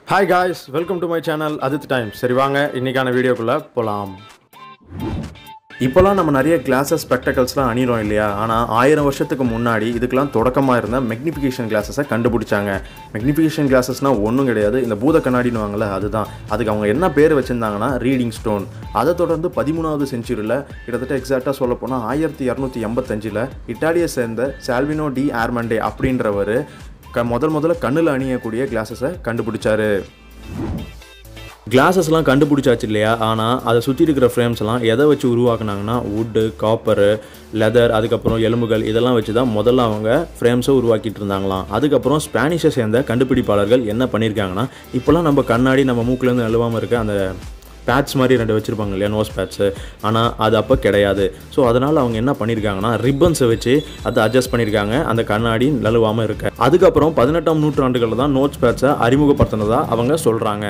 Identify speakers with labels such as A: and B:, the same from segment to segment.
A: hi guys welcome to my channel Adith time சரி வாங்க இன்னைக்கான வீடியோக்குள்ளே போகலாம் இப்போலாம் நம்ம நிறைய கிளாஸஸ் ஸ்பெக்டக்கல்ஸ்லாம் அணிகிறோம் இல்லையா ஆனால் ஆயிரம் வருஷத்துக்கு முன்னாடி இதுக்கெல்லாம் தொடக்கமாக இருந்த மெக்னிஃபிகேஷன் கிளாஸஸை கண்டுபிடிச்சாங்க மெக்னிஃபிகேஷன் கிளாஸஸ்னால் ஒன்றும் கிடையாது இந்த பூத கண்ணாடின்னு வாங்கல அதுதான் அதுக்கு அவங்க என்ன பேர் வச்சுருந்தாங்கன்னா ரீடிங் ஸ்டோன் அதை தொடர்ந்து பதிமூணாவது செஞ்சுரியில் கிட்டத்தட்ட எக்ஸாக்டாக சொல்ல போனால் ஆயிரத்தி இரநூத்தி எண்பத்தஞ்சில் இட்டாலியை சேர்ந்த சால்வினோ டி ஆர்மண்டே அப்படின்றவர் க முதல் முதல்ல கண்ணில் அணியக்கூடிய கிளாஸஸை கண்டுபிடிச்சாரு கிளாஸஸ்லாம் கண்டுபிடிச்சாச்சு இல்லையா ஆனால் அதை சுற்றி இருக்கிற ஃப்ரேம்ஸ்லாம் எதை வச்சு உருவாக்குனாங்கன்னா வுட்டு காப்பரு லெதர் அதுக்கப்புறம் எலும்புகள் இதெல்லாம் வச்சு தான் முதல்ல அவங்க ஃப்ரேம்ஸை உருவாக்கிட்டு இருந்தாங்களாம் அதுக்கப்புறம் ஸ்பானிஷை சேர்ந்த கண்டுபிடிப்பாளர்கள் என்ன பண்ணியிருக்காங்கன்னா இப்போலாம் நம்ம கண்ணாடி நம்ம மூக்குலேருந்து நழுவாமல் இருக்க அந்த பேட்ச் மாதிரி ரெண்டு வச்சுருப்பாங்க இல்லையா நோஸ் பேட்ச்சு ஆனால் அது அப்போ கிடையாது ஸோ அதனால் அவங்க என்ன பண்ணியிருக்காங்கன்னா ரிப்பன்ஸை வச்சு அதை அட்ஜஸ்ட் பண்ணியிருக்காங்க அந்த கண்ணாடி நழுவாமல் இருக்க அதுக்கப்புறம் பதினெட்டாம் நூற்றாண்டுகளில் தான் நோட்ஸ் பேட்சை அறிமுகப்படுத்தினதா அவங்க சொல்கிறாங்க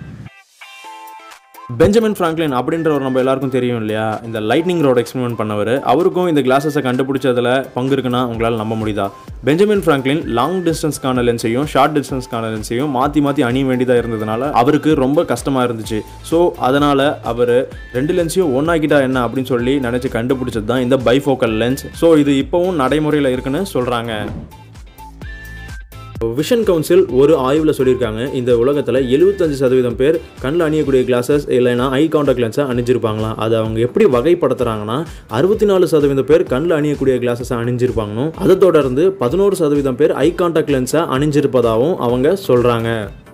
A: பெஞ்சமின் ஃப்ராங்க்லின் அப்படின்றவர் நம்ம எல்லாருக்கும் தெரியும் இல்லையா இந்த லைட்னிங் ரோட் எக்ஸ்பெரிமெண்ட் பண்ணவர் அவருக்கும் இந்த கிளாஸஸை கண்டுபிடிச்சதில் பங்கு இருக்குன்னா உங்களால் நம்ப முடியுதா பெஞ்சமின் ஃப்ராங்க்லின் லாங் டிஸ்டன்ஸ்க்கான லென்ஸையும் ஷார்ட் டிஸ்டன்ஸ்க்கான லென்ஸையும் மாற்றி மாற்றி அணிய வேண்டியதாக இருந்ததுனால அவருக்கு ரொம்ப கஷ்டமாக இருந்துச்சு ஸோ அதனால் அவர் ரெண்டு லென்ஸையும் ஒன்றாக்கிட்டா என்ன அப்படின்னு சொல்லி நினச்சி கண்டுபிடிச்சது தான் இந்த பைஃபோக்கல் லென்ஸ் ஸோ இது இப்போவும் நடைமுறையில் இருக்குன்னு சொல்கிறாங்க விஷன் கவுன்சில் ஒரு ஆய்வில் சொல்லியிருக்காங்க இந்த உலகத்தில் எழுபத்தஞ்சு சதவீதம் பேர் கண்ணில் அணியக்கூடிய கிளாஸஸ் இல்லைன்னா ஐ காண்டாக்ட் லென்ஸை அணிஞ்சிருப்பாங்களாம் அதை அவங்க எப்படி வகைப்படுத்துறாங்கன்னா அறுபத்தி நாலு சதவீதம் பேர் கண்ணில் அணியக்கூடிய கிளாஸஸை அணிஞ்சிருப்பாங்கன்னு அதை தொடர்ந்து பதினோரு சதவீதம் பேர் ஐ காண்டாக்ட் லென்ஸை அணிஞ்சிருப்பதாகவும் அவங்க சொல்கிறாங்க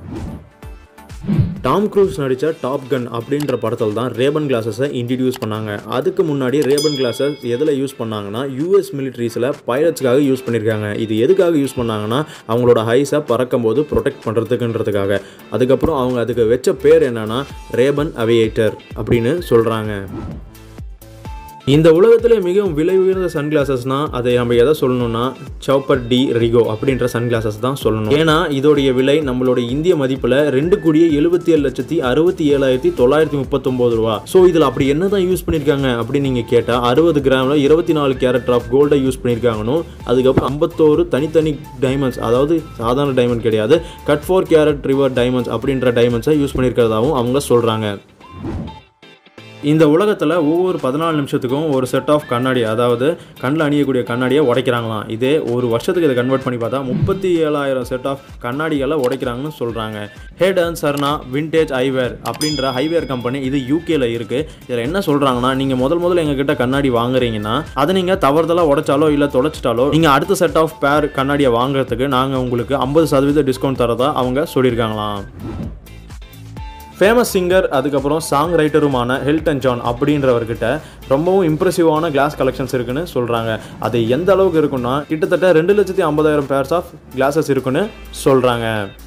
A: டாம் க்ரூஸ் நடித்த டாப் கன் அப்படின்ற படத்தில் தான் ரேபன் கிளாஸஸை இன்ட்ரடியூஸ் பண்ணாங்க அதுக்கு முன்னாடி ரேபன் கிளாஸஸ் எதில் யூஸ் பண்ணாங்கன்னா யூஎஸ் மிலிட்ரிஸில் பைலட்ஸ்க்காக யூஸ் பண்ணியிருக்காங்க இது எதுக்காக யூஸ் பண்ணாங்கன்னா அவங்களோட ஹைஸை பறக்கும் போது ப்ரொடெக்ட் பண்ணுறதுக்குன்றதுக்காக அதுக்கப்புறம் அவங்க அதுக்கு வச்ச பேர் என்னன்னா ரேபன் அவியேட்டர் அப்படின்னு சொல்கிறாங்க இந்த உலகத்திலே மிகவும் விலை உயர்ந்த சன்கிளாசஸ்னால் அதை நம்ம எதை சொல்லணும்னா சவுப்பர் டி ரிகோ அப்படின்ற சன்கிளாசஸ் தான் சொல்லணும் ஏன்னா இதோடைய விலை நம்மளுடைய இந்திய மதிப்பில் ரெண்டு கோடியே எழுபத்தி ஏழு லட்சத்தி அறுபத்தி ஏழாயிரத்தி தொள்ளாயிரத்தி முப்பத்தொம்போது ரூபா ஸோ இதில் அப்படி என்ன தான் யூஸ் பண்ணியிருக்காங்க அப்படின்னு நீங்கள் கேட்டால் அறுபது கிராமில் இருபத்தி நாலு கேரட் ஆஃப் கோல்டை யூஸ் பண்ணியிருக்காங்கன்னு அதுக்கப்புறம் ஐம்பத்தோரு தனித்தனி டைமண்ட்ஸ் அதாவது சாதாரண டைமண்ட் கிடையாது cut four carat river diamonds அப்படின்ற டைமண்ட்ஸை யூஸ் பண்ணியிருக்கிறதாவும் அவங்க சொல்கிறாங்க இந்த உலகத்தில் ஒவ்வொரு பதினாலு நிமிஷத்துக்கும் ஒரு செட் ஆஃப் கண்ணாடி அதாவது கண்ணில் அணியக்கூடிய கண்ணாடியை உடைக்கிறாங்களாம் இதே ஒரு வருஷத்துக்கு இதை கன்வெர்ட் பண்ணி பார்த்தா முப்பத்தி ஏழாயிரம் செட் ஆஃப் கண்ணாடிகளை உடைக்கிறாங்கன்னு சொல்கிறாங்க hat and Sarna vintage eyewear அப்படின்ற ஹைவேர் கம்பெனி இது யூகேல இருக்குது இதில் என்ன சொல்கிறாங்கன்னா நீங்கள் முதல் முதல்ல எங்ககிட்ட கண்ணாடி வாங்குறீங்கன்னா அதை நீங்கள் தவறுதலாக உடைச்சாலோ இல்லை தொலைச்சிட்டாலோ நீங்கள் அடுத்த செட் ஆஃப் பேர் கண்ணாடியை வாங்குறதுக்கு நாங்கள் உங்களுக்கு ஐம்பது சதவீத டிஸ்கவுண்ட் தரதா அவங்க சொல்லியிருக்காங்களாம் ஃபேமஸ் சிங்கர் அதுக்கப்புறம் சாங் ரைட்டருமான ஹெல்டன் ஜான் அப்படின்றவர்கிட்ட ரொம்பவும் இம்ப்ரெசிவான கிளாஸ் கலெக்ஷன்ஸ் இருக்குன்னு சொல்கிறாங்க அது எந்த அளவுக்கு இருக்குன்னா கிட்டத்தட்ட ரெண்டு லட்சத்தி ஐம்பதாயிரம் பேர்ஸ் ஆஃப் கிளாஸஸ் இருக்குன்னு சொல்கிறாங்க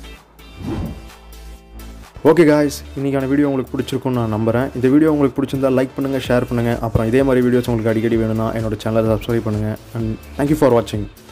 A: ஓகே காய்ஸ் இன்றைக்கான வீடியோ உங்களுக்கு பிடிச்சிருக்கும்னு நான் நம்புகிறேன் இந்த வீடியோ உங்களுக்கு பிடிச்சிருந்தா லைக் பண்ணுங்கள் ஷேர் பண்ணுங்கள் அப்புறம் இதே மாதிரி வீடியோஸ் உங்களுக்கு அடிக்கடி வேணும்னா என்னோட சேனலை சப்ஸ்கிரைப் பண்ணுங்கள் அண்ட் தேங்க்யூ ஃபார் வாட்சிங்